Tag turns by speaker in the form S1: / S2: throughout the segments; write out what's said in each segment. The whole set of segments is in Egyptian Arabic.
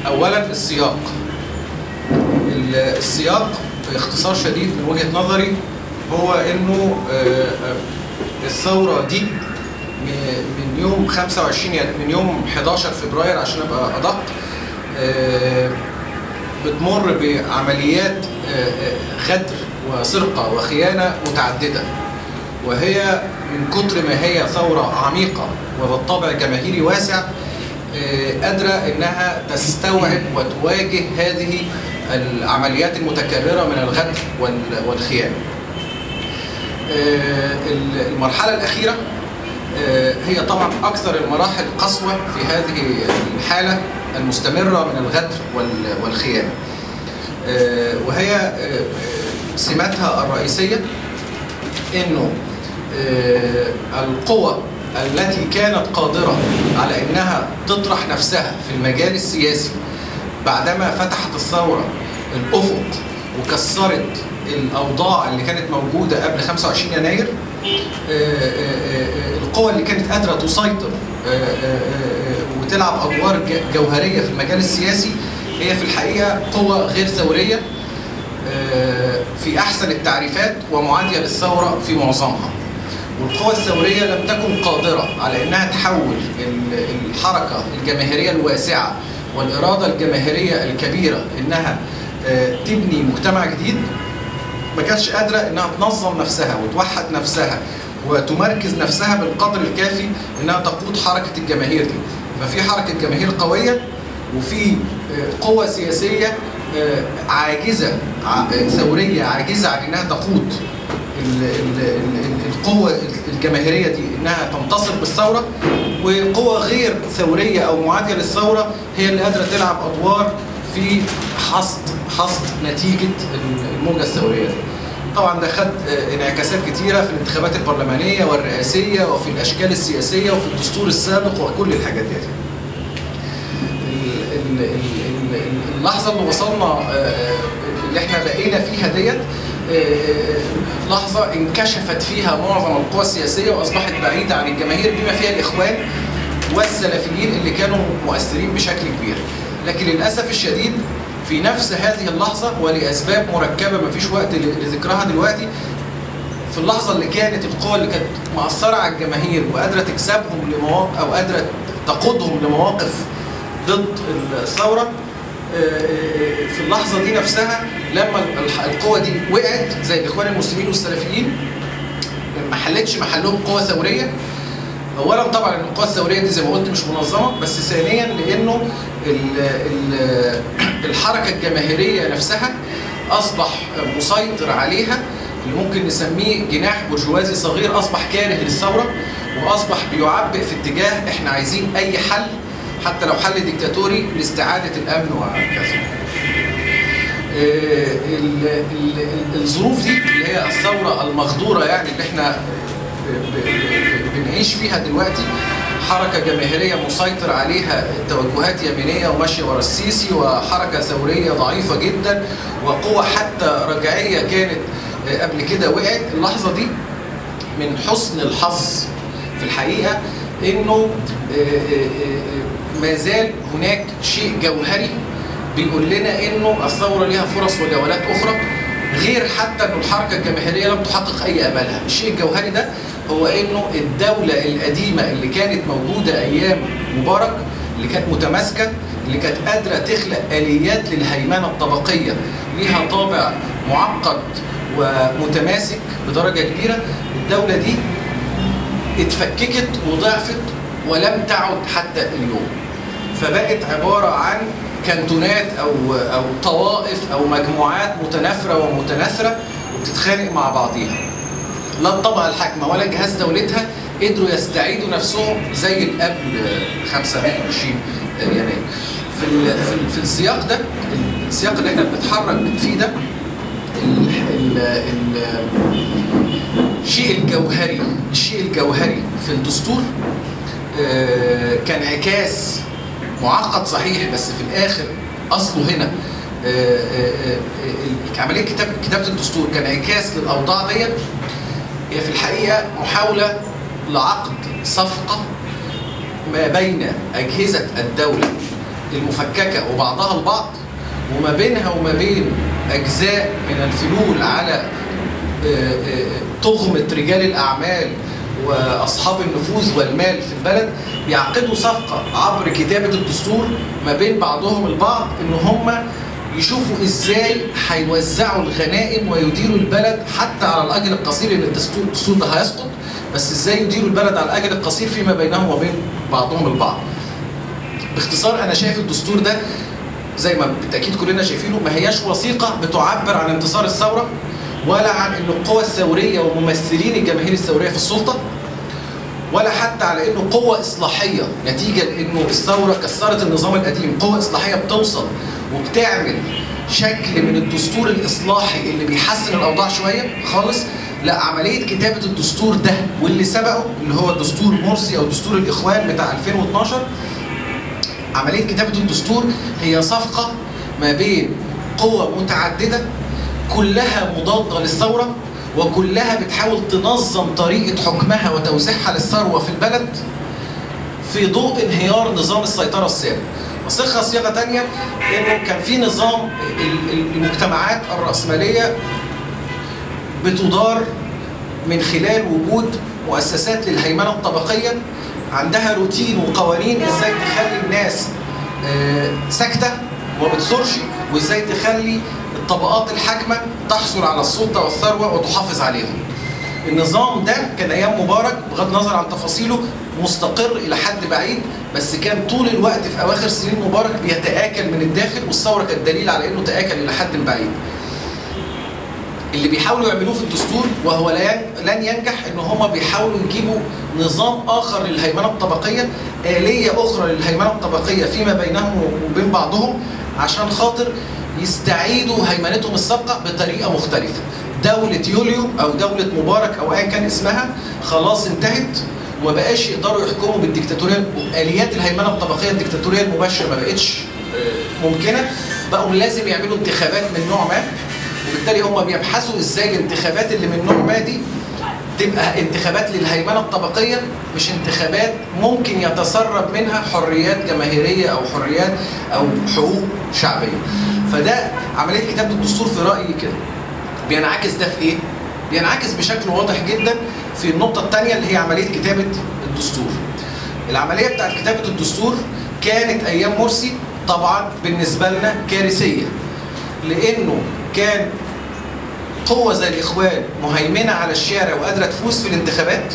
S1: اولا السياق السياق باختصار شديد من وجهه نظري هو انه الثوره دي من يوم 25 يعني من يوم 11 فبراير عشان ابقى ادق بتمر بعمليات غدر وسرقه وخيانه متعدده وهي من كتر ما هي ثوره عميقه وذات طابع جماهيري واسع قادره انها تستوعب وتواجه هذه العمليات المتكرره من الغدر والخيانه. المرحله الاخيره هي طبعا اكثر المراحل قسوه في هذه الحاله المستمره من الغدر والخيانه. وهي سماتها الرئيسيه انه القوى التي كانت قادره على انها تطرح نفسها في المجال السياسي بعدما فتحت الثوره الافق وكسرت الاوضاع اللي كانت موجوده قبل 25 يناير القوى اللي كانت قادره تسيطر وتلعب ادوار جوهريه في المجال السياسي هي في الحقيقه قوى غير ثوريه في احسن التعريفات ومعاديه للثوره في معظمها. والقوى الثوريه لم تكن قادره على انها تحول الحركه الجماهيريه الواسعه والاراده الجماهيريه الكبيره انها تبني مجتمع جديد ما كانتش قادره انها تنظم نفسها وتوحد نفسها وتمركز نفسها بالقدر الكافي انها تقود حركه الجماهير دي ففي حركه جماهير قويه وفي قوة سياسية عاجزة ثورية عاجزة عن انها تقود القوة الجماهيرية دي انها تنتصر بالثورة وقوة غير ثورية او معادية للثورة هي اللي قادرة تلعب ادوار في حصد حصد نتيجة الموجة الثورية دي. طبعا ده خد انعكاسات كتيرة في الانتخابات البرلمانية والرئاسية وفي الاشكال السياسية وفي الدستور السابق وكل الحاجات دي. اللحظه اللي وصلنا اللي احنا بقينا فيها ديت لحظه انكشفت فيها معظم القوى السياسيه واصبحت بعيده عن الجماهير بما فيها الاخوان والسلفيين اللي كانوا مؤثرين بشكل كبير لكن للاسف الشديد في نفس هذه اللحظه ولاسباب مركبه مفيش وقت لذكرها دلوقتي في اللحظه اللي كانت القوى اللي كانت مأثره على الجماهير وقادره تكسبهم لمواقف او قادره تقودهم لمواقف ضد الثوره في اللحظه دي نفسها لما القوى دي وقعت زي الاخوان المسلمين والسلفيين ما حلتش محلهم قوى ثوريه اولا طبعا القوى الثوريه دي زي ما قلت مش منظمه بس ثانيا لانه ال ال الحركه الجماهيريه نفسها اصبح مسيطر عليها اللي ممكن نسميه جناح برجوازي صغير اصبح كاره للثوره واصبح بيعبئ في اتجاه احنا عايزين اي حل حتى لو حل ديكتاتوري لاستعاده الامن وهكذا. الظروف دي اللي هي الثوره المغدوره يعني اللي احنا بنعيش فيها دلوقتي حركة جماهيرية مسيطر عليها توجهات يمينية وماشية ورا السيسي وحركة ثورية ضعيفة جدا وقوة حتى رجعية كانت قبل كده وقعت اللحظة دي من حسن الحظ في الحقيقة انه ما زال هناك شيء جوهري بيقول لنا انه الثوره ليها فرص وجولات اخرى غير حتى انه الحركه الجماهيريه لم تحقق اي امالها، الشيء الجوهري ده هو انه الدوله القديمه اللي كانت موجوده ايام مبارك اللي كانت متماسكه اللي كانت قادره تخلق اليات للهيمنه الطبقيه ليها طابع معقد ومتماسك بدرجه كبيره، الدوله دي اتفككت وضعفت ولم تعد حتى اليوم. فبقت عباره عن كانتونات او او طوائف او مجموعات متنافره ومتناثره وبتتخانق مع بعضيها. لا الطبقه الحاكمه ولا جهاز دولتها قدروا يستعيدوا نفسهم زي اللي قبل 25 يناير. في في, في السياق ده السياق اللي احنا بنتحرك فيه ده ال ال ال الشيء الجوهري الشيء الجوهري في الدستور كان انعكاس معقد صحيح بس في الاخر اصله هنا عمليه كتاب كتابه الدستور كان انعكاس للاوضاع ديت هي في الحقيقه محاوله لعقد صفقه ما بين اجهزه الدوله المفككه وبعضها البعض وما بينها وما بين اجزاء من الفلول على آه، آه، تغمه رجال الاعمال واصحاب النفوذ والمال في البلد يعقدوا صفقه عبر كتابه الدستور ما بين بعضهم البعض ان هم يشوفوا ازاي هيوزعوا الغنائم ويديروا البلد حتى على الاجل القصير لان الدستور الدستور ده هيسقط بس ازاي يديروا البلد على الاجل القصير فيما بينهم وبين بعضهم البعض. باختصار انا شايف الدستور ده زي ما بالتاكيد كلنا شايفينه ما هياش وثيقه بتعبر عن انتصار الثوره ولا عن ان القوى الثوريه وممثلين الجماهير الثوريه في السلطه ولا حتى على انه قوه اصلاحيه نتيجه لانه الثوره كسرت النظام القديم قوه اصلاحيه بتوصل وبتعمل شكل من الدستور الاصلاحي اللي بيحسن الاوضاع شويه خالص لا عمليه كتابه الدستور ده واللي سبقه اللي هو دستور مرسي او دستور الاخوان بتاع 2012 عمليه كتابه الدستور هي صفقه ما بين قوى متعدده كلها مضاده للثوره وكلها بتحاول تنظم طريقه حكمها وتوزيعها للثروه في البلد في ضوء انهيار نظام السيطره السابق. وصيغه صيغه ثانيه انه كان في نظام ال- ال- المجتمعات الراسماليه بتدار من خلال وجود مؤسسات للهيمنه الطبقيه عندها روتين وقوانين ازاي تخلي الناس آه، ساكته وما بتثورش وازاي تخلي الطبقات الحاكمه تحصل على السلطه والثروه وتحافظ عليهم. النظام ده كان ايام مبارك بغض النظر عن تفاصيله مستقر الى حد بعيد بس كان طول الوقت في اواخر سنين مبارك بيتاكل من الداخل والثوره كانت دليل على انه تاكل الى حد بعيد. اللي بيحاولوا يعملوه في الدستور وهو لا ين- لن ينجح ان هم بيحاولوا يجيبوا نظام اخر للهيمنه الطبقيه، اليه اخرى للهيمنه الطبقيه فيما بينهم وبين بعضهم عشان خاطر يستعيدوا هيمنتهم السابقه بطريقه مختلفه. دوله يوليو او دوله مبارك او ايا كان اسمها خلاص انتهت وبقاش يقدروا يحكموا بالديكتاتوريه اليات الهيمنه الطبقيه الديكتاتوريه المباشره ما بقتش آه، ممكنه بقوا لازم يعملوا انتخابات من نوع ما وبالتالي هم بيبحثوا ازاي الانتخابات اللي من نوع ما دي تبقى انتخابات للهيمنه الطبقيه مش انتخابات ممكن يتسرب منها حريات جماهيريه او حريات او حقوق شعبيه. فده عمليه كتابه الدستور في رايي كده. بينعكس ده في ايه؟ بينعكس بشكل واضح جدا في النقطه الثانيه اللي هي عمليه كتابه الدستور. العمليه بتاعت كتابه الدستور كانت ايام مرسي طبعا بالنسبه لنا كارثيه. لانه كان قوة زي الإخوان مهيمنة على الشارع وقادرة تفوز في الانتخابات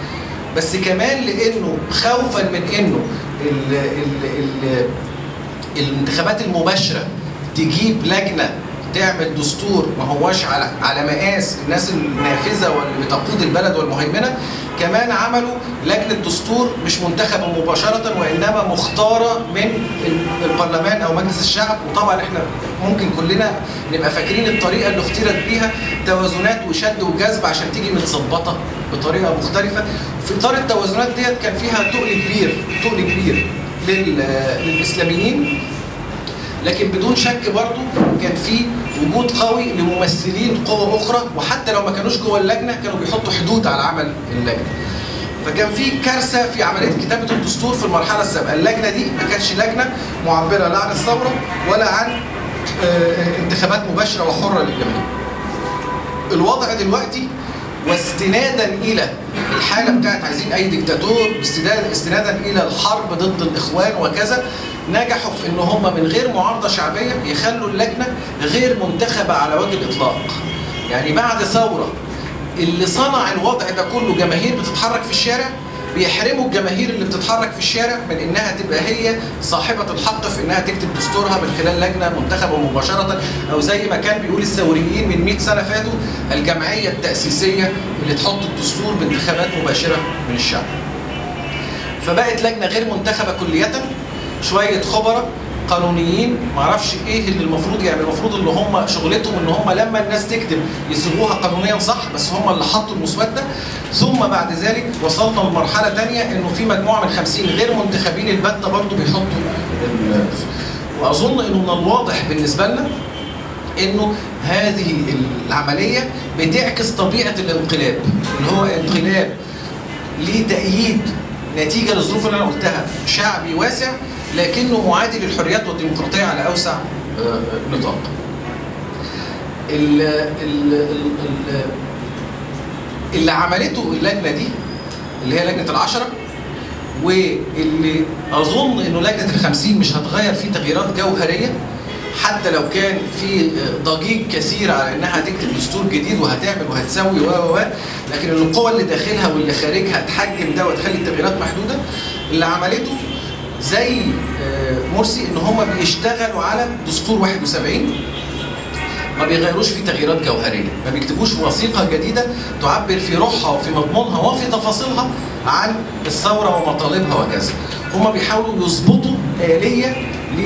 S1: بس كمان لأنه خوفا من إنه ال ال ال الانتخابات المباشرة تجيب لجنة تعمل دستور ما هواش على على مقاس الناس النافذه واللي بتقود البلد والمهيمنه كمان عملوا لجنه دستور مش منتخبه مباشره وانما مختاره من البرلمان او مجلس الشعب وطبعا احنا ممكن كلنا نبقى فاكرين الطريقه اللي اختيرت بيها توازنات وشد وجذب عشان تيجي متظبطه بطريقه مختلفه في اطار التوازنات ديت كان فيها تقل كبير تقل كبير لل- للاسلاميين لكن بدون شك برضو كان في وجود قوي لممثلين قوى اخرى وحتى لو ما كانوش جوه اللجنه كانوا بيحطوا حدود على عمل اللجنه. فكان في كارثه في عمليه كتابه الدستور في المرحله السابقه، اللجنه دي ما كانتش لجنه معبره لا عن الثوره ولا عن آه، انتخابات مباشره وحره للجميع. الوضع دلوقتي واستنادا الى الحاله بتاعت عايزين اي ديكتاتور استنادا استنادا الى الحرب ضد الاخوان وكذا نجحوا في ان هم من غير معارضه شعبيه يخلوا اللجنه غير منتخبه على وجه الاطلاق. يعني بعد ثوره اللي صنع الوضع ده كله جماهير بتتحرك في الشارع بيحرموا الجماهير اللي بتتحرك في الشارع من انها تبقى هي صاحبه الحق في انها تكتب دستورها من خلال لجنه منتخبه مباشره او زي ما كان بيقول الثوريين من 100 سنه فاتوا الجمعيه التاسيسيه اللي تحط الدستور بانتخابات مباشره من الشعب. فبقت لجنه غير منتخبه كليه شويه خبراء قانونيين معرفش ايه اللي المفروض يعني المفروض ان هم شغلتهم ان هم لما الناس تكتب يصيغوها قانونيا صح بس هم اللي حطوا المسوده ثم بعد ذلك وصلنا لمرحله ثانيه انه في مجموعه من 50 غير منتخبين البته برضه بيحطوا ال- واظن انه من الواضح بالنسبه لنا انه هذه العمليه بتعكس طبيعه الانقلاب اللي هو انقلاب لتأييد نتيجه للظروف اللي انا قلتها شعبي واسع لكنه معادي للحريات والديمقراطيه على اوسع آه، نطاق. ال- ال- ال- ال- اللي عملته اللجنه دي اللي هي لجنه العشره واللي اظن انه لجنه الخمسين مش هتغير فيه تغييرات جوهريه حتى لو كان في ضجيج كثير على انها هتكتب دستور جديد وهتعمل وهتسوي و و و لكن القوى اللي داخلها واللي خارجها هتحجم ده وتخلي التغييرات محدوده اللي عملته زي آه، مرسي ان هم بيشتغلوا على دستور 71 ما بيغيروش في تغييرات جوهريه، ما بيكتبوش وثيقه جديده تعبر في روحها وفي مضمونها وفي تفاصيلها عن الثوره ومطالبها وكذا. هم بيحاولوا يظبطوا اليه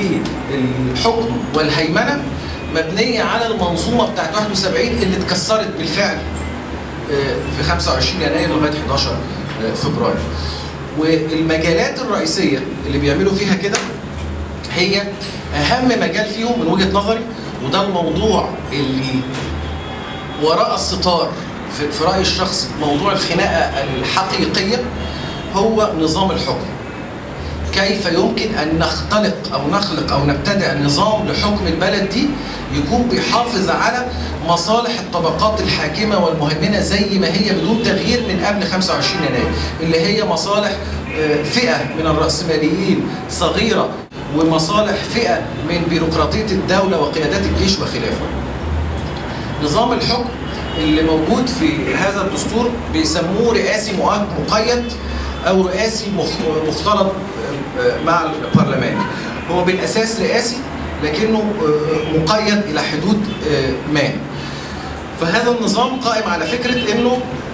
S1: للحكم والهيمنه مبنيه على المنظومه بتاعت 71 اللي اتكسرت بالفعل آه، في 25 يناير لغايه 11 فبراير. والمجالات الرئيسيه اللي بيعملوا فيها كده هي اهم مجال فيهم من وجهه نظري وده الموضوع اللي وراء الستار في, في رايي الشخصي موضوع الخناقه الحقيقيه هو نظام الحكم. كيف يمكن ان نختلق او نخلق او نبتدع نظام لحكم البلد دي يكون بيحافظ على مصالح الطبقات الحاكمه والمهيمنه زي ما هي بدون تغيير من قبل 25 يناير اللي هي مصالح آه، فئه من الراسماليين صغيره ومصالح فئه من بيروقراطيه الدوله وقيادات الجيش وخلافه. نظام الحكم اللي موجود في هذا الدستور بيسموه رئاسي مؤ- مقيد او رئاسي مخ- مختلط آه، مع البرلمان. هو بالاساس رئاسي لكنه آه، مقيد الى حدود آه، ما. فهذا النظام قائم على فكره انه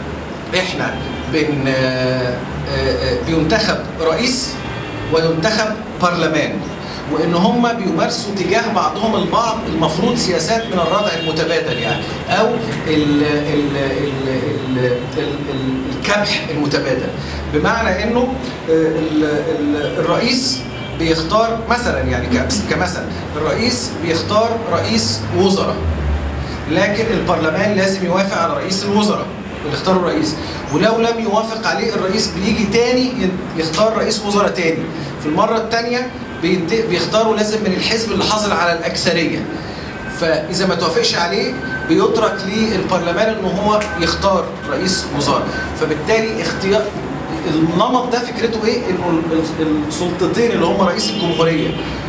S1: احنا بن آه، آه، بينتخب رئيس وينتخب برلمان وان هم بيمارسوا تجاه بعضهم البعض المفروض سياسات من الردع المتبادل يعني او ال ال ال ال ال الكبح المتبادل بمعنى انه آه، ال- ال- الرئيس بيختار مثلا يعني كمس- كمثل الرئيس بيختار رئيس وزراء لكن البرلمان لازم يوافق على رئيس الوزراء اللي اختاروا الرئيس ولو لم يوافق عليه الرئيس بيجي تاني يختار رئيس وزراء تاني في المرة التانية بيت- بيختاروا لازم من الحزب اللي حاصل على الأكثرية فإذا ما توافقش عليه بيترك للبرلمان إن هو يختار رئيس وزراء فبالتالي اختيار النمط ده فكرته ايه؟ انه ال- ال- السلطتين اللي هم رئيس الجمهوريه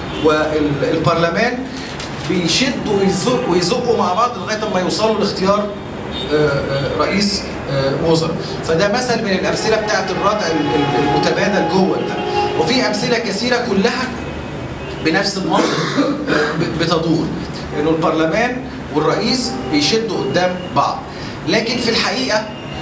S1: والبرلمان بيشدوا ويزقوا ويزقوا مع بعض لغايه ما يوصلوا لاختيار آه، آه، رئيس آه، وزراء فده مثل من الامثله بتاعت الردع ال- ال- المتبادل جوه ده وفي امثله كثيره كلها بنفس المنطق آه، ب- بتدور انه البرلمان والرئيس بيشدوا قدام بعض لكن في الحقيقه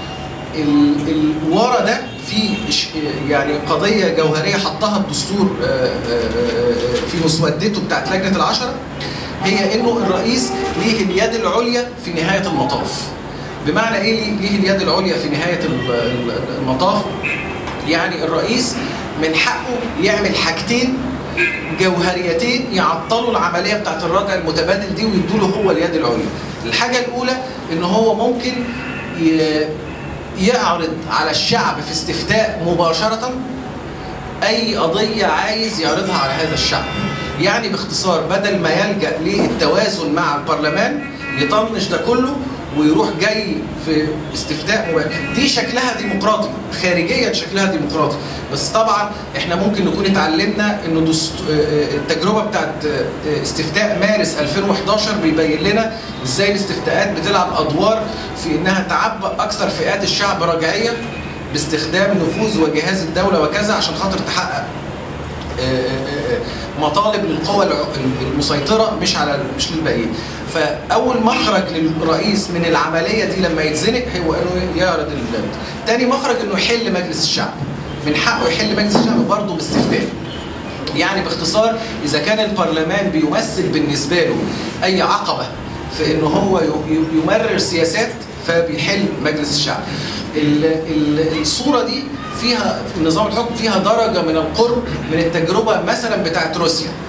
S1: ال- ال- ورا ده في ش- يعني قضيه جوهريه حطها الدستور آه، آه، آه، في مسودته بتاعت لجنه العشره هي انه الرئيس ليه اليد العليا في نهايه المطاف. بمعنى ايه ليه- ليه اليد العليا في نهايه ال- ال- المطاف؟ يعني الرئيس من حقه يعمل حاجتين جوهريتين يعطلوا العمليه بتاعت الردع المتبادل دي ويدوا له هو اليد العليا. الحاجه الاولى ان هو ممكن ي- يعرض على الشعب في استفتاء مباشره اي قضيه عايز يعرضها على هذا الشعب. يعني باختصار بدل ما يلجا للتوازن مع البرلمان يطنش ده كله ويروح جاي في استفتاء مباشر دي شكلها ديمقراطي خارجيا شكلها ديمقراطي بس طبعا احنا ممكن نكون اتعلمنا انه دست... التجربه بتاعت استفتاء مارس 2011 بيبين لنا ازاي الاستفتاءات بتلعب ادوار في انها تعبأ اكثر فئات الشعب رجعيه باستخدام النفوذ وجهاز الدوله وكذا عشان خاطر تحقق مطالب للقوى المسيطره مش على مش للباقيين فاول مخرج للرئيس من العمليه دي لما يتزنق هو انه يعرض البلاد تاني مخرج انه يحل مجلس الشعب من حقه يحل مجلس الشعب برضه باستفتاء يعني باختصار اذا كان البرلمان بيمثل بالنسبه له اي عقبه في انه هو يمرر سياسات فبيحل مجلس الشعب الصوره دي فيها نظام الحكم فيها درجه من القرب من التجربه مثلا بتاعت روسيا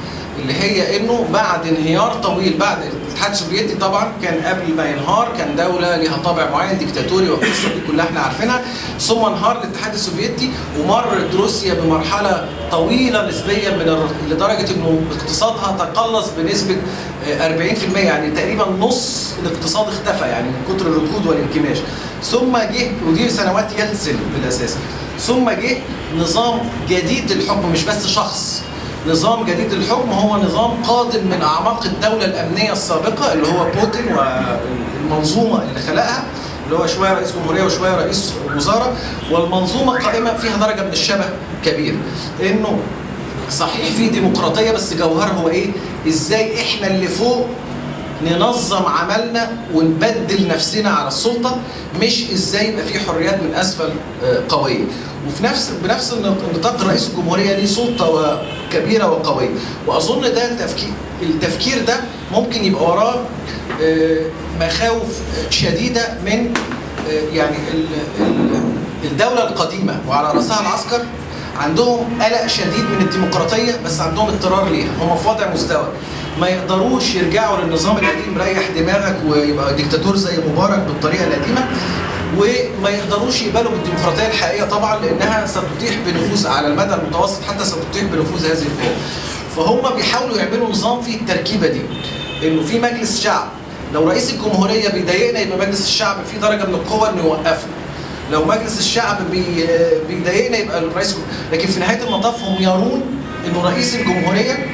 S1: اللي هي انه بعد انهيار طويل بعد الاتحاد السوفيتي طبعا كان قبل ما ينهار كان دوله ليها طابع معين ديكتاتوري والقصه دي كلها احنا عارفينها ثم انهار الاتحاد السوفيتي ومرت روسيا بمرحله طويله نسبيا من الر- لدرجه انه اقتصادها تقلص بنسبه آه، 40% يعني تقريبا نص الاقتصاد اختفى يعني من كتر الركود والانكماش ثم جه ودي سنوات يلتزم بالاساس ثم جه نظام جديد للحكم مش بس شخص نظام جديد للحكم هو نظام قادم من اعماق الدوله الامنيه السابقه اللي هو بوتين والمنظومه اللي خلقها اللي هو شويه رئيس جمهوريه وشويه رئيس وزاره والمنظومه قائمه فيها درجه من الشبه كبير انه صحيح في ديمقراطيه بس جوهرها هو ايه؟ ازاي احنا اللي فوق ننظم عملنا ونبدل نفسنا على السلطه مش ازاي يبقى في حريات من اسفل آه، قويه وفي نفس بنفس النطاق رئيس الجمهوريه ليه سلطه و- كبيره وقويه واظن ده التفكير التفكير ده ممكن يبقى وراه آه، مخاوف شديده من آه، يعني ال- ال- الدوله القديمه وعلى راسها العسكر عندهم قلق شديد من الديمقراطيه بس عندهم اضطرار ليها هم في وضع مستوى ما يقدروش يرجعوا للنظام القديم ريح دماغك ويبقى ديكتاتور زي مبارك بالطريقه القديمه وما يقدروش يقبلوا بالديمقراطيه الحقيقيه طبعا لانها ستتيح بنفوذ على المدى المتوسط حتى ستتيح بنفوذ هذه القوى فهم بيحاولوا يعملوا نظام فيه التركيبه دي انه في مجلس شعب لو رئيس الجمهوريه بيضايقنا يبقى مجلس الشعب فيه درجه من القوه انه يوقفه لو مجلس الشعب بي بيضايقنا يبقى الرئيس لكن في نهايه المطاف هم يرون انه رئيس الجمهوريه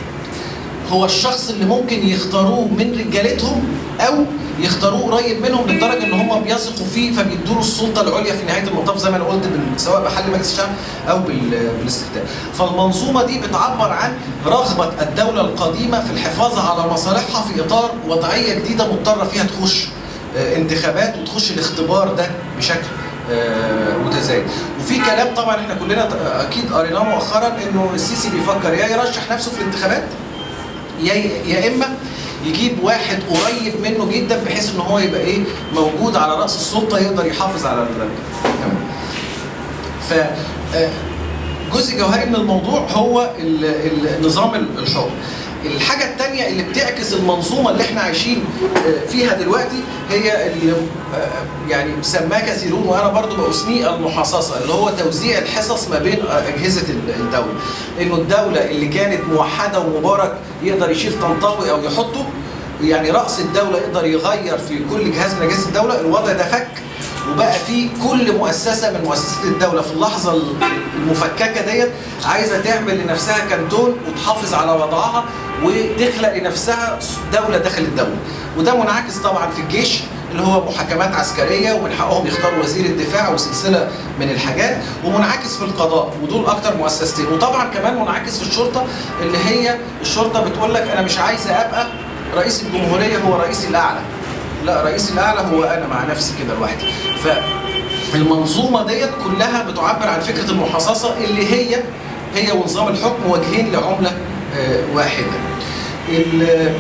S1: هو الشخص اللي ممكن يختاروه من رجالتهم او يختاروه قريب منهم لدرجه ان هم بيثقوا فيه فبيدوا له السلطه العليا في نهايه المطاف زي ما انا قلت بال- سواء بحل مجلس الشعب او بال- بالاستفتاء. فالمنظومه دي بتعبر عن رغبه الدوله القديمه في الحفاظ على مصالحها في اطار وضعيه جديده مضطره فيها تخش آه، انتخابات وتخش الاختبار ده بشكل آه، متزايد وفي كلام طبعا احنا كلنا ت- اكيد قريناه مؤخرا انه السيسي بيفكر يا يرشح نفسه في الانتخابات يا يا اما يجيب واحد قريب منه جدا بحيث ان هو يبقى ايه موجود على راس السلطه يقدر يحافظ على ال تمام. ف آه، جزء جوهري من الموضوع هو ال- ال- نظام الحكم الحاجة التانية اللي بتعكس المنظومة اللي احنا عايشين آه، فيها دلوقتي هي اللي آه، يعني سماه كثيرون وانا برضو بأسميه المحاصصة اللي هو توزيع الحصص ما بين آه، أجهزة ال- الدولة انه الدولة اللي كانت موحدة ومبارك يقدر يشيل طنطاوي او يحطه يعني رأس الدولة يقدر يغير في كل جهاز من أجهزة الدولة الوضع ده فك وبقى في كل مؤسسه من مؤسسات الدوله في اللحظه المفككه ديت عايزه تعمل لنفسها كانتون وتحافظ على وضعها وتخلق لنفسها دوله داخل الدوله وده منعكس طبعا في الجيش اللي هو محاكمات عسكريه ومن حقهم يختاروا وزير الدفاع وسلسله من الحاجات ومنعكس في القضاء ودول اكتر مؤسستين وطبعا كمان منعكس في الشرطه اللي هي الشرطه بتقول لك انا مش عايزه ابقى رئيس الجمهوريه هو رئيسي الاعلى لا رئيسي الاعلى هو انا مع نفسي كده لوحدي فالمنظومه ديت كلها بتعبر عن فكره المحاصصه اللي هي هي ونظام الحكم وجهين لعمله آه، واحده ال-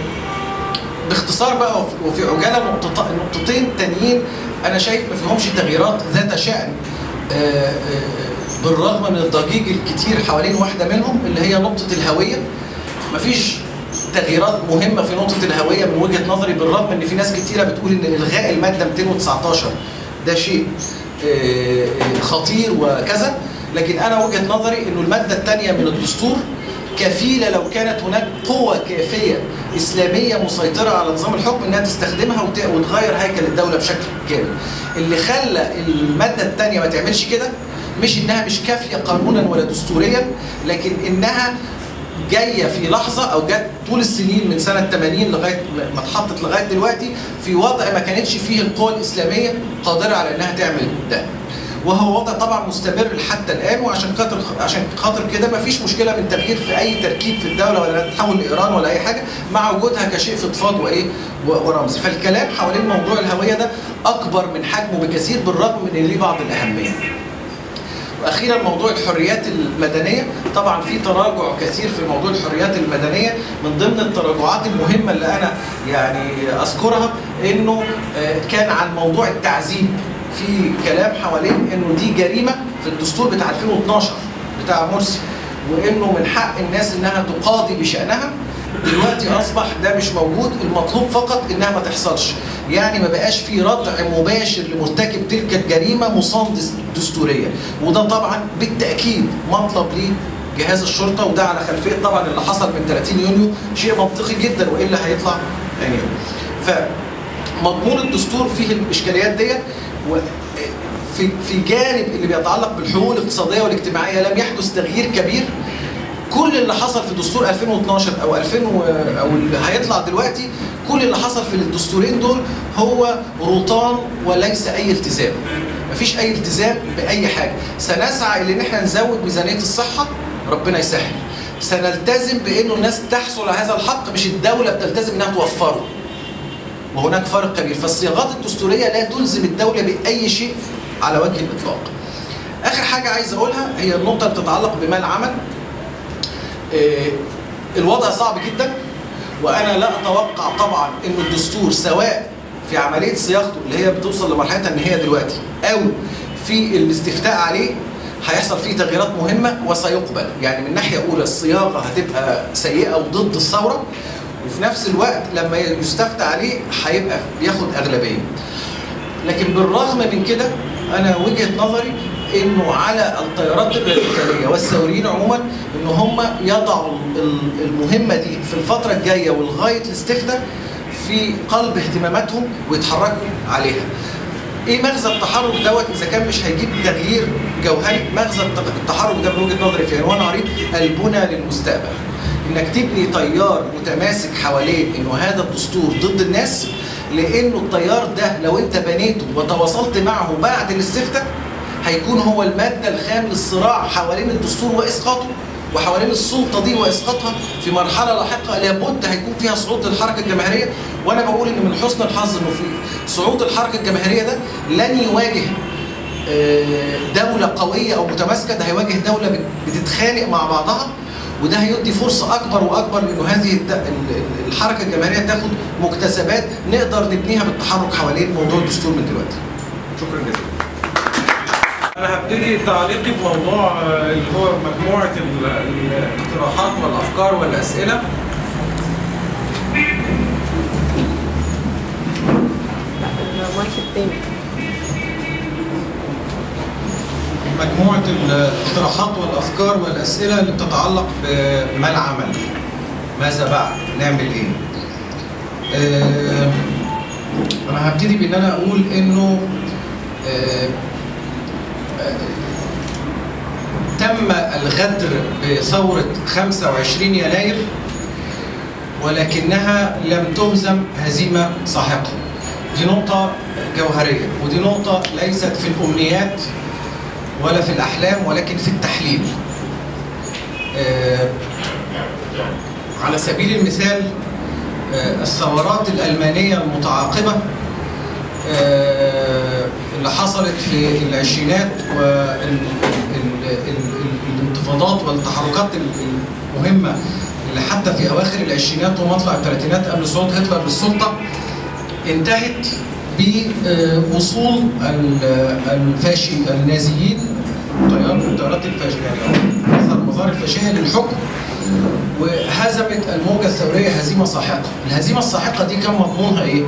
S1: باختصار بقى وفي- وفي عجاله نقطت- نقطتين تانيين انا شايف ما فيهمش تغييرات ذات شأن آه، آه، بالرغم من الضجيج الكتير حوالين واحده منهم اللي هي نقطه الهويه مفيش تغييرات مهمه في نقطه الهويه من وجهه نظري بالرغم ان في ناس كتيره بتقول ان الغاء الماده 219 ده شيء آه، آه، خطير وكذا لكن انا وجهه نظري انه الماده الثانيه من الدستور كفيله لو كانت هناك قوه كافيه اسلاميه مسيطره على نظام الحكم انها تستخدمها وت- وتغير هيكل الدوله بشكل كامل. اللي خلى الماده الثانيه ما تعملش كده مش انها مش كافيه قانونا ولا دستوريا لكن انها جايه في لحظه او جت طول السنين من سنه 80 لغايه ما اتحطت لغايه دلوقتي في وضع ما كانتش فيه القوى الاسلاميه قادره على انها تعمل ده. وهو وضع طبعا مستمر حتى الان وعشان خاطر عشان خاطر كده ما فيش مشكله من تغيير في اي تركيب في الدوله ولا تحول لايران ولا اي حاجه مع وجودها كشيء فضفاض وايه و- ورمزي فالكلام حوالين موضوع الهويه ده اكبر من حجمه بكثير بالرغم من ان ليه بعض الاهميه. واخيرا موضوع الحريات المدنيه طبعا في تراجع كثير في موضوع الحريات المدنيه من ضمن التراجعات المهمه اللي انا يعني اذكرها انه آه، كان عن موضوع التعذيب في كلام حوالين انه دي جريمه في الدستور بتاع 2012 بتاع مرسي وانه من حق الناس انها تقاضي بشانها دلوقتي اصبح ده مش موجود المطلوب فقط انها ما تحصلش يعني ما بقاش في ردع مباشر لمرتكب تلك الجريمه مصان دس- دستوريا وده طبعا بالتاكيد مطلب لجهاز الشرطه وده على خلفيه طبعا اللي حصل من 30 يونيو شيء منطقي جدا والا هيطلع يعني فمضمون الدستور فيه الاشكاليات ديت و في في جانب اللي بيتعلق بالحقوق الاقتصاديه والاجتماعيه لم يحدث تغيير كبير كل اللي حصل في دستور 2012 او 2000 و- او اللي هيطلع دلوقتي كل اللي حصل في الدستورين دول هو روطان وليس اي التزام مفيش اي التزام باي حاجه سنسعى الى ان احنا نزود ميزانيه الصحه ربنا يسهل سنلتزم بانه الناس تحصل على هذا الحق مش الدوله بتلتزم انها توفره وهناك فرق كبير فالصياغات الدستوريه لا تلزم الدوله باي شيء على وجه الاطلاق اخر حاجه عايز اقولها هي النقطه اللي بتتعلق بمال عمل آه، الوضع صعب جدا وانا لا اتوقع طبعا ان الدستور سواء في عمليه صياغته اللي هي بتوصل لمرحلتها ان هي دلوقتي او في الاستفتاء عليه هيحصل فيه تغييرات مهمه وسيقبل يعني من ناحيه اولى الصياغه هتبقى سيئه وضد الثوره وفي نفس الوقت لما يستفتى عليه هيبقى بياخد اغلبيه لكن بالرغم من كده انا وجهه نظري انه على التيارات الراديكاليه والثوريين عموما ان هم يضعوا ال- المهمه دي في الفتره الجايه ولغايه الاستفتاء في قلب اهتماماتهم ويتحركوا عليها. ايه مغزى التحرك دوت اذا كان مش هيجيب تغيير جوهري مغزى الت- التحرك ده من وجهه نظري في عنوان عريض البنى للمستقبل انك تبني تيار متماسك حوالين انه هذا الدستور ضد الناس لانه التيار ده لو انت بنيته وتواصلت معه بعد الاستفتاء هيكون هو الماده الخام للصراع حوالين الدستور واسقاطه وحوالين السلطه دي واسقاطها في مرحله لاحقه لابد هيكون فيها صعود للحركه الجماهيريه وانا بقول ان من حسن الحظ انه في صعود الحركه الجماهيريه ده لن يواجه آه، دولة قوية أو متماسكة ده هيواجه دولة بت- بتتخانق مع بعضها وده هيدي فرصة أكبر وأكبر لأنه هذه الد- ال- ال- الحركة الجماهيرية تاخد مكتسبات نقدر نبنيها بالتحرك حوالين موضوع الدستور من دلوقتي. شكرا جزيلا.
S2: انا هبتدي تعليقي بموضوع آه، اللي هو مجموعه ال- ال- الاقتراحات والافكار والاسئله
S3: المايك التاني
S1: مجموعة الاقتراحات والأفكار والأسئلة اللي بتتعلق بما العمل ماذا بعد نعمل إيه آه، أنا هبتدي بإن أنا أقول إنه آه، آه، تم الغدر بثورة 25 يناير ولكنها لم تهزم هزيمة ساحقة دي نقطة جوهرية ودي نقطة ليست في الأمنيات ولا في الأحلام ولكن في التحليل آه، على سبيل المثال آه، الثورات الألمانية المتعاقبة آه، اللي حصلت في العشرينات والانتفاضات والتحركات المهمة اللي حتى في أواخر العشرينات ومطلع الثلاثينات قبل صعود هتلر للسلطة انتهت بوصول الفاشي النازيين تيار من التيارات الفاشيه يعني اثر المظاهر الفاشيه للحكم وهزمت الموجه الثوريه هزيمه ساحقه، الهزيمه الساحقه دي كان مضمونها ايه؟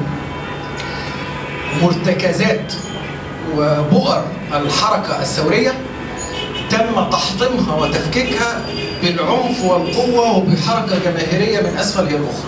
S1: مرتكزات وبؤر الحركه الثوريه تم تحطيمها وتفكيكها بالعنف والقوه وبحركه جماهيريه من اسفل الى الاخرى.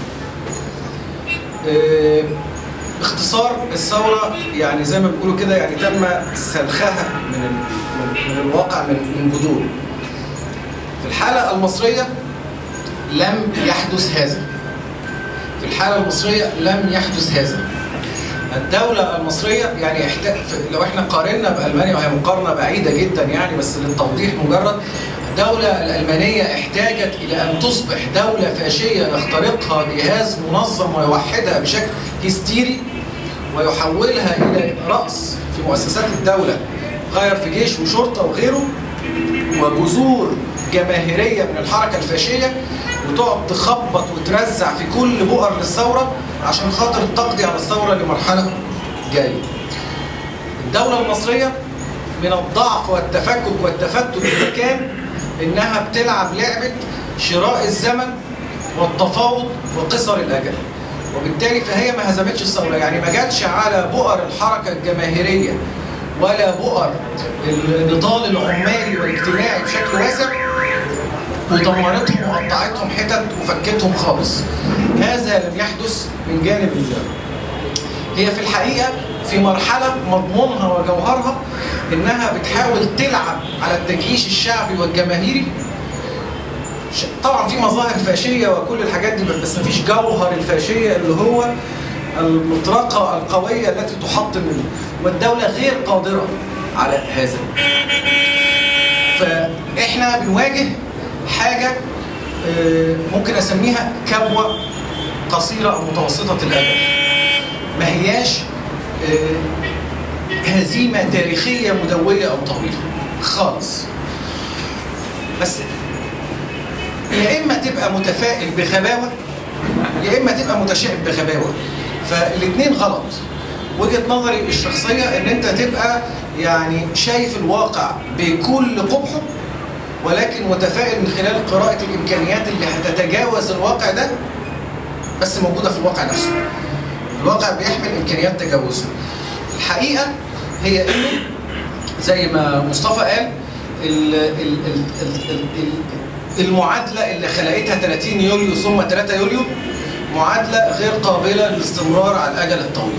S1: آه، باختصار الثوره يعني زي ما بيقولوا كده يعني تم سلخها من ال- من, من الواقع من من جذور. في الحاله المصريه لم يحدث هذا. في الحاله المصريه لم يحدث هذا. الدولة المصرية يعني احتاج لو احنا قارنا بألمانيا وهي مقارنة بعيدة جدا يعني بس للتوضيح مجرد الدولة الألمانية احتاجت إلى أن تصبح دولة فاشية يخترقها جهاز منظم ويوحدها بشكل هستيري ويحولها إلى رأس في مؤسسات الدولة غير في جيش وشرطة وغيره وجذور جماهيرية من الحركة الفاشية وتقعد تخبط وترزع في كل بؤر للثورة عشان خاطر تقضي على الثورة لمرحلة جاية. الدولة المصرية من الضعف والتفكك والتفتت اللي كان انها بتلعب لعبه شراء الزمن والتفاوض وقصر الاجل وبالتالي فهي ما هزمتش الثوره يعني ما جاتش على بؤر الحركه الجماهيريه ولا بؤر النضال العمالي والاجتماعي بشكل واسع ودمرتهم وقطعتهم حتت وفكتهم خالص هذا لم يحدث من جانب الله هي في الحقيقه في مرحله مضمونها وجوهرها انها بتحاول تلعب على التجيش الشعبي والجماهيري ش- طبعا في مظاهر فاشيه وكل الحاجات دي بس مفيش جوهر الفاشيه اللي هو المطرقه القويه التي تحطم منه والدوله غير قادره على هذا فاحنا بنواجه حاجه آه، ممكن اسميها كبوه قصيره او متوسطه الاجل ما هياش آه، هزيمه تاريخيه مدويه او طويله خالص بس يا اما تبقى متفائل بغباوه يا اما تبقى متشائم بغباوه فالاثنين غلط وجهه نظري الشخصيه ان انت تبقى يعني شايف الواقع بكل قبحه ولكن متفائل من خلال قراءه الامكانيات اللي هتتجاوز الواقع ده بس موجوده في الواقع نفسه الواقع بيحمل امكانيات تجاوزه الحقيقه هي انه زي ما مصطفى قال ال ال ال ال ال ال المعادله اللي خلقتها 30 يوليو ثم 3 يوليو معادله غير قابله للاستمرار على الاجل الطويل.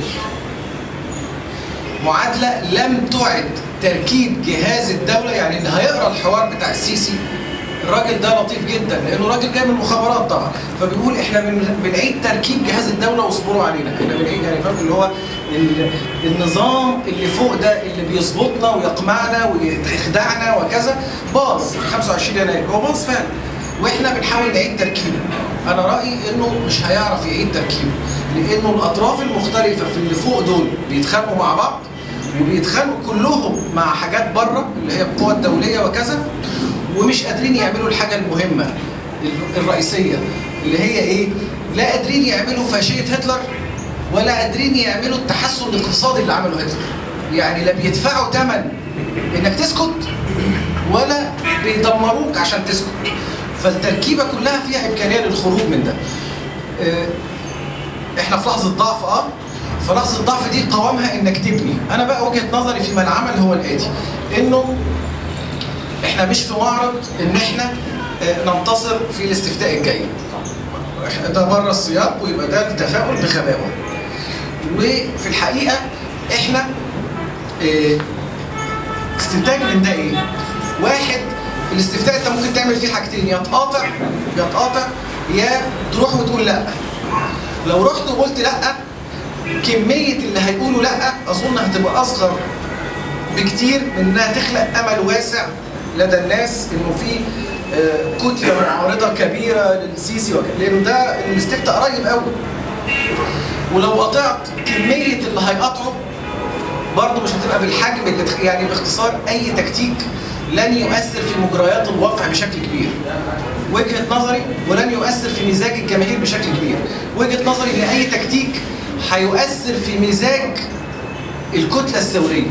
S1: معادله لم تعد تركيب جهاز الدوله يعني اللي هيقرا الحوار بتاع السيسي الراجل ده لطيف جدا لانه راجل جاي من المخابرات طبعا فبيقول احنا بن- بنعيد تركيب جهاز الدوله واصبروا علينا احنا بنعيد يعني فاهم اللي هو ال- النظام اللي فوق ده اللي بيظبطنا ويقمعنا ويخدعنا وكذا باظ في 25 يناير هو باظ فعلا واحنا بنحاول نعيد تركيبه انا رايي انه مش هيعرف يعيد تركيبه لانه الاطراف المختلفه في اللي فوق دول بيتخانقوا مع بعض وبيتخانقوا كلهم مع حاجات بره اللي هي القوى الدوليه وكذا ومش قادرين يعملوا الحاجه المهمه الرئيسيه اللي هي ايه؟ لا قادرين يعملوا فاشيه هتلر ولا قادرين يعملوا التحسن الاقتصادي اللي عمله هتلر. يعني لا بيدفعوا ثمن انك تسكت ولا بيدمروك عشان تسكت. فالتركيبه كلها فيها امكانيه للخروج من ده. آه، احنا في لحظه ضعف اه فلحظه الضعف دي قوامها انك تبني انا بقى وجهه نظري فيما العمل هو الاتي انه احنا مش في معرض ان احنا آه، ننتصر في الاستفتاء الجاي إحنا ده بره السياق ويبقى ده التفاؤل بغباوه وفي الحقيقه احنا آه، استنتاج من ده ايه؟ واحد الاستفتاء انت ممكن تعمل فيه حاجتين يا تقاطع يا تقاطع يا تروح وتقول لا لو رحت وقلت لا كميه اللي هيقولوا لا اظن هتبقى اصغر بكتير من انها تخلق امل واسع لدى الناس انه في آه، كتله معارضه كبيره للسيسي وك- لانه ده الاستفتاء قريب قوي ولو قطعت كميه اللي هيقطعوا برضه مش هتبقى بالحجم اللي تخ- يعني باختصار اي تكتيك لن يؤثر في مجريات الواقع بشكل كبير. وجهه نظري ولن يؤثر في مزاج الجماهير بشكل كبير. وجهه نظري ان اي تكتيك هيؤثر في مزاج الكتله الثوريه.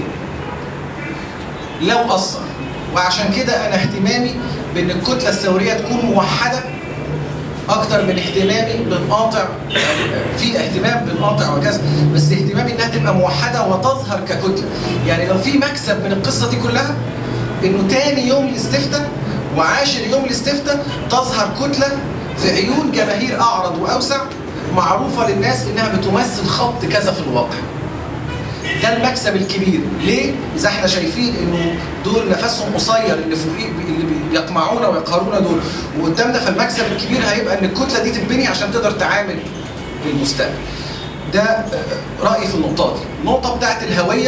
S1: لو اثر وعشان كده انا اهتمامي بان الكتله الثوريه تكون موحده اكتر من اهتمامي بنقاطع في اهتمام بنقاطع وكذا بس اهتمامي انها تبقى موحده وتظهر ككتله يعني لو في مكسب من القصه دي كلها انه تاني يوم الاستفتاء وعاشر يوم الاستفتاء تظهر كتله في عيون جماهير اعرض واوسع معروفه للناس انها بتمثل خط كذا في الواقع ده المكسب الكبير ليه اذا احنا شايفين انه دول نفسهم قصير اللي فوقيه اللي بيقمعونا ويقهرونا دول وقدام ده فالمكسب الكبير هيبقى ان الكتله دي تتبني عشان تقدر تعامل المستقبل ده آه، رايي في النقطه دي النقطه بتاعت الهويه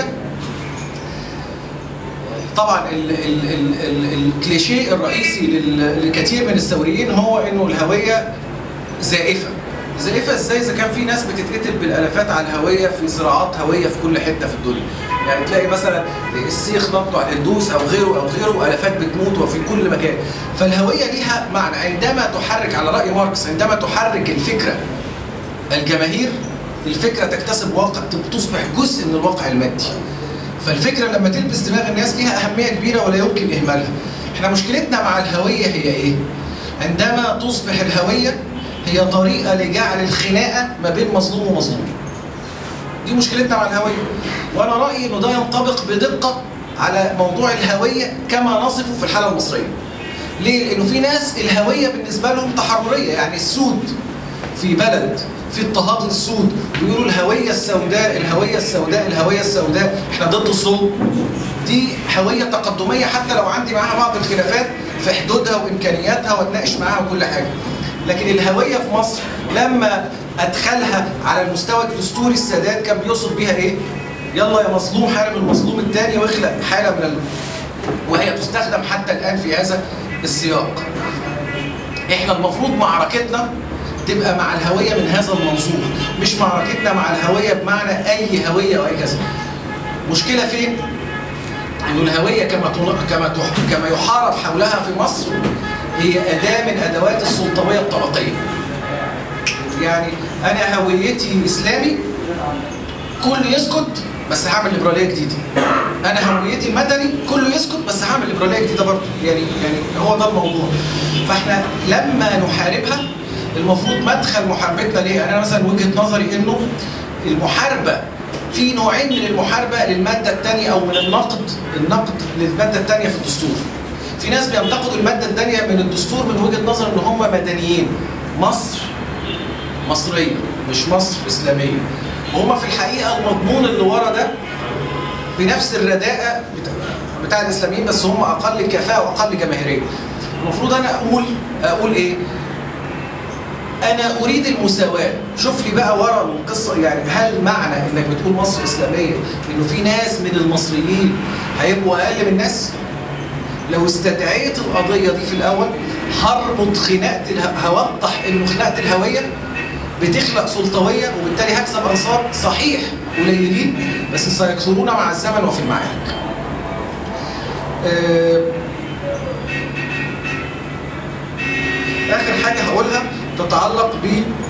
S1: طبعا ال ال ال ال الكليشيه الرئيسي لل- لكثير من الثوريين هو انه الهويه زائفه زائفه ازاي اذا كان في ناس بتتقتل بالالافات على الهويه في صراعات هويه في كل حته في الدنيا يعني تلاقي مثلا السيخ نطوا على الهندوس او غيره او غيره الافات بتموت وفي كل مكان فالهويه ليها معنى عندما تحرك على راي ماركس عندما تحرك الفكره الجماهير الفكره تكتسب واقع تصبح جزء من الواقع المادي فالفكره لما تلبس دماغ الناس ليها اهميه كبيره ولا يمكن اهمالها احنا مشكلتنا مع الهويه هي ايه؟ عندما تصبح الهويه هي طريقه لجعل الخناقه ما بين مظلوم ومظلوم. دي مشكلتنا مع الهويه. وانا رايي انه ده ينطبق بدقه على موضوع الهويه كما نصفه في الحاله المصريه. ليه؟ لانه في ناس الهويه بالنسبه لهم تحرريه يعني السود في بلد في اضطهاد للسود بيقولوا الهويه السوداء الهويه السوداء الهويه السوداء احنا ضد الظلم دي هويه تقدميه حتى لو عندي معاها بعض الخلافات في حدودها وامكانياتها واتناقش معاها وكل حاجه لكن الهويه في مصر لما ادخلها على المستوى الدستوري السادات كان بيقصد بيها ايه؟ يلا يا مظلوم حارب المظلوم الثاني واخلق حاله من ال... وهي تستخدم حتى الان في هذا السياق. احنا المفروض معركتنا تبقى مع الهويه من هذا المنظور، مش معركتنا مع الهويه بمعنى اي هويه او اي كذا. مشكله فين؟ انه الهويه كما كما كما يحارب حولها في مصر هي اداه من ادوات السلطويه الطبقيه. يعني انا هويتي اسلامي كل يسكت بس هعمل ليبراليه جديده. انا هويتي مدني كله يسكت بس هعمل ليبراليه جديده برضه يعني يعني هو ده الموضوع. فاحنا لما نحاربها المفروض مدخل محاربتنا ليه؟ انا مثلا وجهه نظري انه المحاربه في نوعين من المحاربه للماده الثانيه او من النقد النقد للماده الثانيه في الدستور. في ناس بينتقدوا الماده الثانيه من الدستور من وجهه نظر ان هم مدنيين. مصر مصريه مش مصر اسلاميه. وهم في الحقيقه المضمون اللي ورا ده بنفس الرداءه بتاع الاسلاميين بس هم اقل كفاءه واقل جماهيريه. المفروض انا اقول اقول ايه؟ انا اريد المساواه شوف لي بقى ورا القصه يعني هل معنى انك بتقول مصر اسلاميه انه في ناس من المصريين هيبقوا اقل من الناس لو استدعيت القضيه دي في الاول هربط خناقه اله... هوضح انه خناقه الهويه بتخلق سلطويه وبالتالي هكسب انصار صحيح قليلين بس سيكثرون مع الزمن وفي المعارك. أه... اخر حاجه هقولها تتعلق ب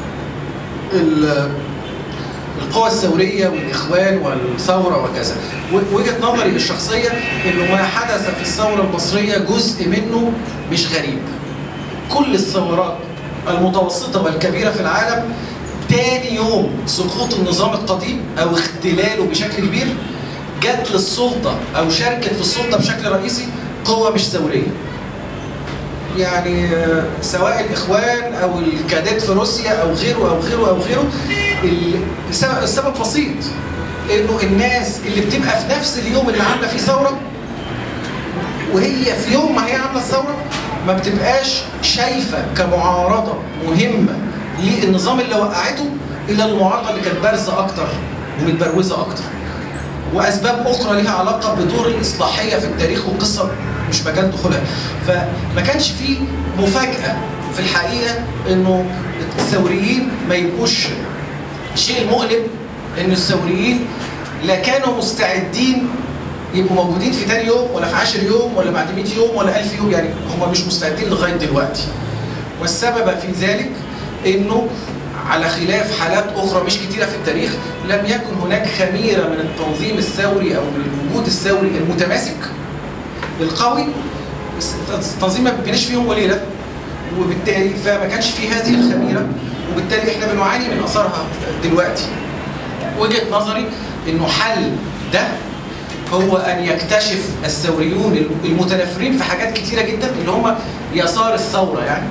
S1: القوى الثورية والإخوان والثورة وكذا وجهة نظري الشخصية أنه ما حدث في الثورة المصرية جزء منه مش غريب كل الثورات المتوسطة والكبيرة في العالم تاني يوم سقوط النظام القديم أو اختلاله بشكل كبير جت للسلطة أو شاركت في السلطة بشكل رئيسي قوة مش ثورية يعني سواء الاخوان او الكادات في روسيا او غيره او غيره او غيره السبب, السبب بسيط انه الناس اللي بتبقى في نفس اليوم اللي عامله فيه ثوره وهي في يوم ما هي عامله الثوره ما بتبقاش شايفه كمعارضه مهمه للنظام اللي وقعته الى المعارضه اللي كانت بارزه اكتر ومتبروزه اكتر واسباب اخرى لها علاقه بدور الاصلاحيه في التاريخ وقصه مش مجال دخولها فما كانش فيه مفاجاه في الحقيقه انه الثوريين ما يبقوش شيء مؤلم ان الثوريين لا كانوا مستعدين يبقوا موجودين في تاني يوم ولا في 10 يوم ولا بعد 100 يوم ولا 1000 يوم يعني هم مش مستعدين لغايه دلوقتي والسبب في ذلك انه على خلاف حالات اخرى مش كتيره في التاريخ لم يكن هناك خميره من التنظيم الثوري او من الوجود الثوري المتماسك القوي التنظيم ما بيبنيش في يوم وليله وبالتالي فما كانش في هذه الخميره وبالتالي احنا بنعاني من اثارها دلوقتي وجهه نظري انه حل ده هو ان يكتشف الثوريون المتنافرين في حاجات كتيره جدا اللي هم يسار الثوره يعني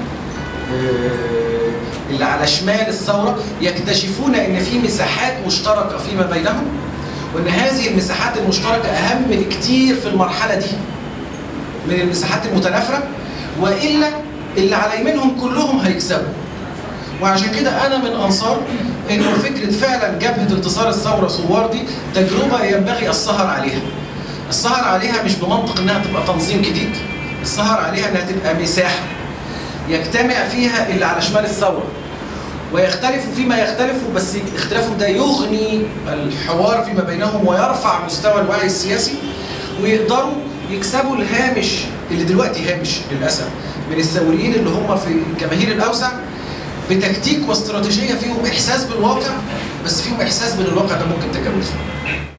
S1: اللي على شمال الثوره يكتشفون ان في مساحات مشتركه فيما بينهم وان هذه المساحات المشتركه اهم بكتير في المرحله دي من المساحات المتنافره والا اللي على يمينهم كلهم هيكسبوا وعشان كده انا من انصار انه فكره فعلا جبهه انتصار الثوره ثوار دي تجربه ينبغي السهر عليها. السهر عليها مش بمنطق انها تبقى تنظيم جديد، السهر عليها انها تبقى مساحه يجتمع فيها اللي على شمال الثوره ويختلفوا فيما يختلفوا بس اختلافهم ده يغني الحوار فيما بينهم ويرفع مستوى الوعي السياسي ويقدروا يكسبوا الهامش اللي دلوقتي هامش للاسف من الثوريين اللي هم في الجماهير الاوسع بتكتيك واستراتيجيه فيهم احساس بالواقع بس فيهم احساس بان الواقع ده ممكن تجاوزه.